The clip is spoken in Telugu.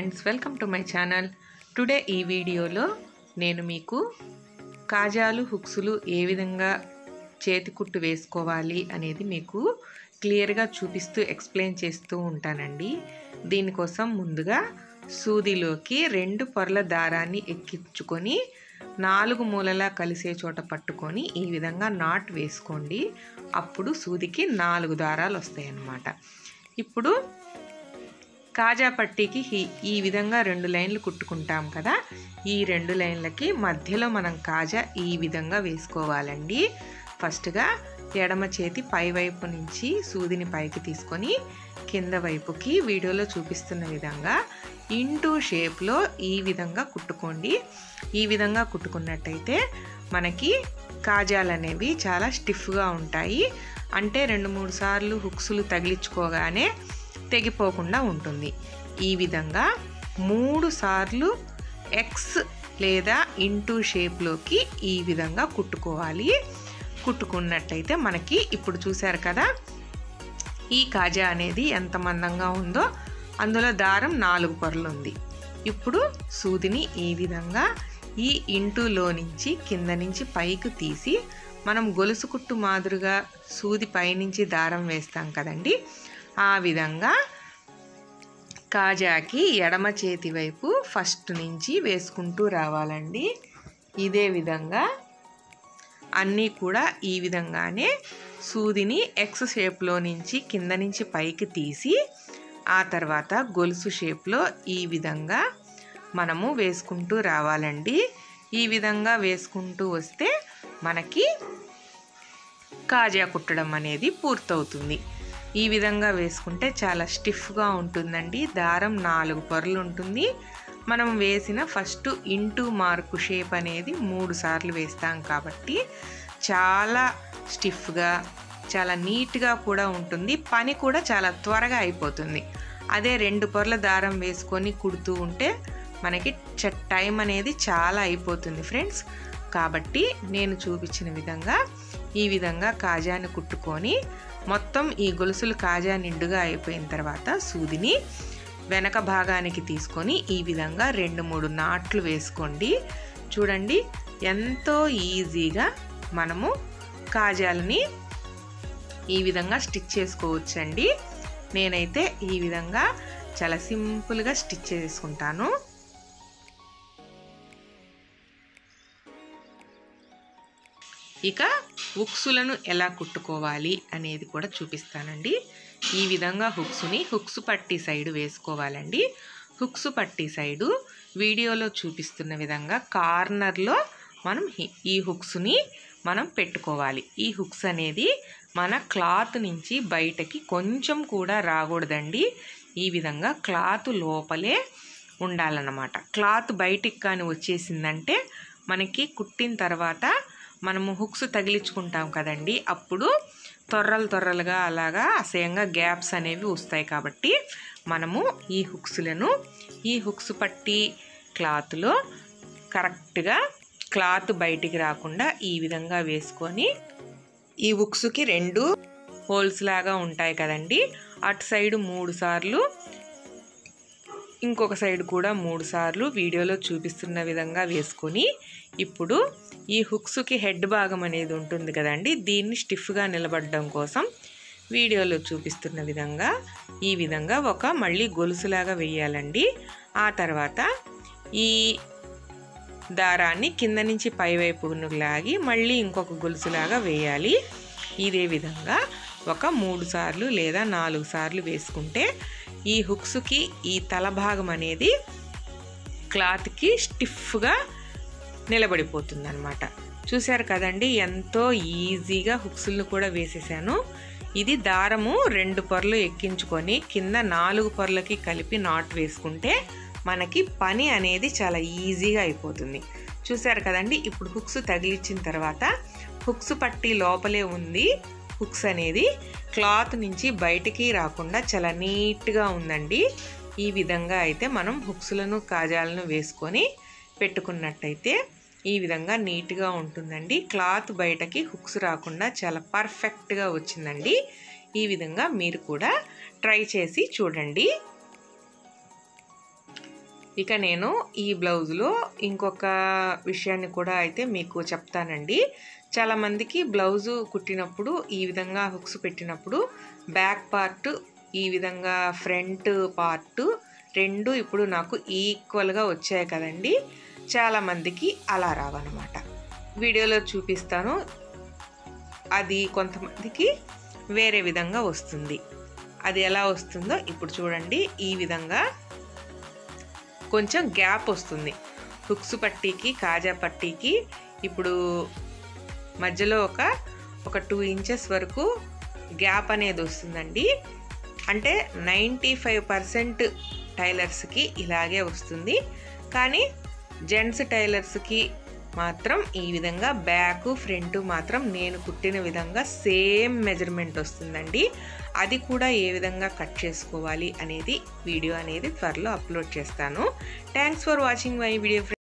friends welcome to my channel today ఈ వీడియోలో నేను మీకు కాజాలు హుక్సులు ఏ విధంగా చేతి కుట్టు వేసుకోవాలి అనేది మీకు క్లియర్గా చూపిస్తూ ఎక్స్ప్లెయిన్ చేస్తూ ఉంటానండి దీనికోసం ముందుగా సూదిలోకి రెండు పొరల దారాన్ని ఎక్కించుకొని నాలుగు మూలలా కలిసే చోట పట్టుకొని ఈ విధంగా నాట్ వేసుకోండి అప్పుడు సూదికి నాలుగు దారాలు వస్తాయి అన్నమాట ఇప్పుడు కాజా పట్టీకి ఈ- ఈ విధంగా రెండు లైన్లు కుట్టుకుంటాం కదా ఈ రెండు లైన్లకి మధ్యలో మనం కాజా ఈ విధంగా వేసుకోవాలండి ఫస్ట్గా ఎడమ చేతి పై వైపు నుంచి సూదిని పైకి తీసుకొని కింద వైపుకి వీడియోలో చూపిస్తున్న విధంగా ఇంటూ షేప్లో ఈ విధంగా కుట్టుకోండి ఈ విధంగా కుట్టుకున్నట్టయితే మనకి కాజాలు అనేవి చాలా స్టిఫ్గా ఉంటాయి అంటే రెండు మూడు సార్లు హుక్స్లు తగిలించుకోగానే తెగిపోకుండా ఉంటుంది ఈ విధంగా మూడు సార్లు ఎక్స్ లేదా ఇంటూ షేప్లోకి ఈ విధంగా కుట్టుకోవాలి కుట్టుకున్నట్టయితే మనకి ఇప్పుడు చూశారు కదా ఈ కాజా అనేది ఎంత మందంగా ఉందో అందులో దారం నాలుగు పొరలు ఉంది ఇప్పుడు సూదిని ఈ విధంగా ఈ ఇంటూలో నుంచి కింద నుంచి పైకి తీసి మనం గొలుసు కుట్టు మాదిరిగా సూది పైనుంచి దారం వేస్తాం కదండి ఆ విధంగా కాజాకి ఎడమ చేతి వైపు ఫస్ట్ నుంచి వేసుకుంటూ రావాలండి ఇదే విధంగా అన్నీ కూడా ఈ విధంగానే సూదిని ఎక్స్ షేప్లో నుంచి కింద నుంచి పైకి తీసి ఆ తర్వాత గొలుసు షేప్లో ఈ విధంగా మనము వేసుకుంటూ రావాలండి ఈ విధంగా వేసుకుంటూ వస్తే మనకి కాజా కుట్టడం అనేది పూర్తవుతుంది ఈ విధంగా వేసుకుంటే చాలా స్టిఫ్గా ఉంటుందండి దారం నాలుగు పొరలు ఉంటుంది మనం వేసిన ఫస్ట్ ఇంటూ మార్కు షేప్ అనేది మూడు సార్లు వేస్తాం కాబట్టి చాలా స్టిఫ్గా చాలా నీట్గా కూడా ఉంటుంది పని కూడా చాలా త్వరగా అయిపోతుంది అదే రెండు పొరల దారం వేసుకొని కుడుతూ ఉంటే మనకి చ- టైం అనేది చాలా అయిపోతుంది ఫ్రెండ్స్ కాబట్టి నేను చూపించిన విధంగా ఈ విధంగా కాజాని కుట్టుకొని మొత్తం ఈ గొలుసులు కాజా నిండుగా అయిపోయిన తర్వాత సూదిని వెనక భాగానికి తీసుకొని ఈ విధంగా రెండు మూడు నాట్లు వేసుకోండి చూడండి ఎంతో ఈజీగా మనము కాజాలని ఈ విధంగా స్టిచ్ చేసుకోవచ్చండి నేనైతే ఈ విధంగా చాలా సింపుల్గా స్టిచ్ చేసుకుంటాను ఇక హుక్సులను ఎలా కుట్టుకోవాలి అనేది కూడా చూపిస్తానండి ఈ విధంగా హుక్స్ని హుక్స్ పట్టి సైడ్ వేసుకోవాలండి హుక్స్ పట్టి సైడు వీడియోలో చూపిస్తున్న విధంగా కార్నర్లో మనం హి- ఈ హుక్స్ని మనం పెట్టుకోవాలి ఈ హుక్స్ అనేది మన క్లాత్ నుంచి బయటకి కొంచెం కూడా రాకూడదండి ఈ విధంగా క్లాత్ లోపలే ఉండాలన్నమాట క్లాత్ బయటికి కానీ వచ్చేసిందంటే మనకి కుట్టిన తర్వాత మనము హుక్స్ తగిలించుకుంటాం కదండి అప్పుడు తొర్రలు తొర్రలుగా అలాగా అసహ్యంగా గ్యాప్స్ అనేవి వస్తాయి కాబట్టి మనము ఈ హుక్స్లను ఈ హుక్స్ పట్టి క్లాత్లో కరెక్ట్గా క్లాత్ బయటికి రాకుండా ఈ విధంగా వేసుకొని ఈ హుక్స్కి రెండు హోల్స్ లాగా ఉంటాయి కదండి అటు సైడ్ మూడు సార్లు ఇంకొక సైడ్ కూడా మూడు సార్లు వీడియోలో చూపిస్తున్న విధంగా వేసుకొని ఇప్పుడు ఈ హుక్స్కి హెడ్ భాగం అనేది ఉంటుంది కదండి దీన్ని స్టిఫ్గా నిలబడడం కోసం వీడియోలో చూపిస్తున్న విధంగా ఈ విధంగా ఒక మళ్ళీ గొలుసులాగా వేయాలండి ఆ తర్వాత ఈ దారాన్ని కింద నుంచి పైవైపును లాగి మళ్ళీ ఇంకొక గొలుసులాగా వేయాలి ఇదే విధంగా ఒక మూడు సార్లు లేదా నాలుగు సార్లు వేసుకుంటే ఈ హుక్స్కి ఈ తల భాగం అనేది క్లాత్కి స్టిఫ్గా నిలబడిపోతుంది అనమాట చూశారు కదండి ఎంతో ఈజీగా హుక్స్లను కూడా వేసేసాను ఇది దారము రెండు పొరలు ఎక్కించుకొని కింద నాలుగు పొరలకి కలిపి నాట్ వేసుకుంటే మనకి పని అనేది చాలా ఈజీగా అయిపోతుంది చూశారు కదండి ఇప్పుడు హుక్స్ తగిలించిన తర్వాత హుక్స్ పట్టి లోపలే ఉంది హుక్స్ అనేది క్లాత్ నుంచి బయటికి రాకుండా చాలా నీట్గా ఉందండి ఈ విధంగా అయితే మనం హుక్స్లను కాజాలను వేసుకొని పెట్టుకున్నట్టయితే ఈ విధంగా నీట్గా ఉంటుందండి క్లాత్ బయటకి హుక్స్ రాకుండా చాలా పర్ఫెక్ట్గా వచ్చిందండి ఈ విధంగా మీరు కూడా ట్రై చేసి చూడండి ఇక నేను ఈ బ్లౌజ్లో ఇంకొక విషయాన్ని కూడా అయితే మీకు చెప్తానండి చాలామందికి బ్లౌజు కుట్టినప్పుడు ఈ విధంగా హుక్స్ పెట్టినప్పుడు బ్యాక్ పార్ట్ ఈ విధంగా ఫ్రంట్ పార్ట్ రెండు ఇప్పుడు నాకు ఈక్వల్గా వచ్చాయి కదండి చాలామందికి అలా రావన్నమాట వీడియోలో చూపిస్తాను అది కొంతమందికి వేరే విధంగా వస్తుంది అది ఎలా వస్తుందో ఇప్పుడు చూడండి ఈ విధంగా కొంచెం గ్యాప్ వస్తుంది హుక్స్ పట్టీకి కాజా పట్టీకి ఇప్పుడు మధ్యలో ఒక ఒక టూ ఇంచెస్ వరకు గ్యాప్ అనేది వస్తుందండి అంటే నైంటీ ఫైవ్ పర్సెంట్ టైలర్స్కి ఇలాగే వస్తుంది కానీ జెంట్స్ టైలర్స్కి మాత్రం ఈ విధంగా బ్యాక్ ఫ్రంట్ మాత్రం నేను కుట్టిన విధంగా సేమ్ మెజర్మెంట్ వస్తుందండి అది కూడా ఏ విధంగా కట్ చేసుకోవాలి అనేది వీడియో అనేది త్వరలో అప్లోడ్ చేస్తాను thanks for watching my video